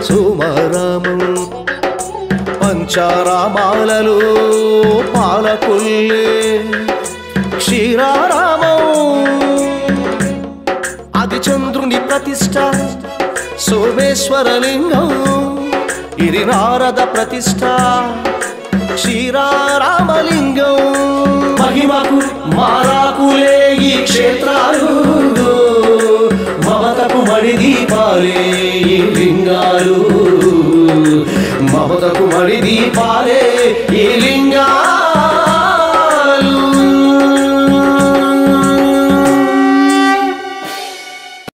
సుమరామం పంచారామాలలో పాలకొల్లే క్షీరారామం అది చంద్రుని ప్రతిష్ట సోమేశ్వరలింగం ఇది నారద ప్రతిష్ట క్షీరారామలింగం మహిమకు మారాకులే ఈ క్షేత్రాలు మమతకు మడి దీపాలే ఈ లింగాలు మమతకు మడి దీపాలే ఈ లింగాలు